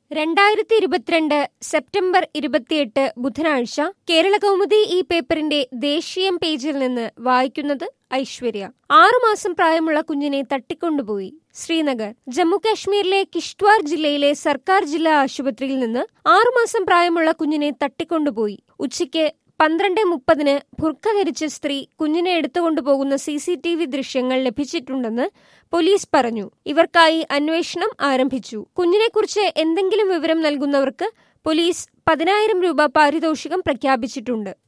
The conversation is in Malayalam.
രണ്ടായിരത്തി ഇരുപത്തിരണ്ട് സെപ്റ്റംബർ ഇരുപത്തിയെട്ട് ബുധനാഴ്ച കേരള കൗമുദി ഈ പേപ്പറിന്റെ ദേശീയം പേജിൽ നിന്ന് വായിക്കുന്നത് ഐശ്വര്യ ആറുമാസം പ്രായമുള്ള കുഞ്ഞിനെ തട്ടിക്കൊണ്ടുപോയി ശ്രീനഗർ ജമ്മുകാശ്മീരിലെ കിഷ്ട്വാർ ജില്ലയിലെ സർക്കാർ ജില്ലാ ആശുപത്രിയിൽ നിന്ന് ആറുമാസം പ്രായമുള്ള കുഞ്ഞിനെ തട്ടിക്കൊണ്ടുപോയി ഉച്ചയ്ക്ക് പന്ത്രണ്ട് മുപ്പതിന് ബുർഖ ധരിച്ച സ്ത്രീ കുഞ്ഞിനെ എടുത്തുകൊണ്ടുപോകുന്ന സി സി ടി വി ദൃശ്യങ്ങൾ ലഭിച്ചിട്ടുണ്ടെന്ന് പോലീസ് പറഞ്ഞു ഇവർക്കായി അന്വേഷണം ആരംഭിച്ചു കുഞ്ഞിനെക്കുറിച്ച് എന്തെങ്കിലും വിവരം നൽകുന്നവർക്ക് പോലീസ് പതിനായിരം രൂപ പാരിതോഷികം പ്രഖ്യാപിച്ചിട്ടുണ്ട്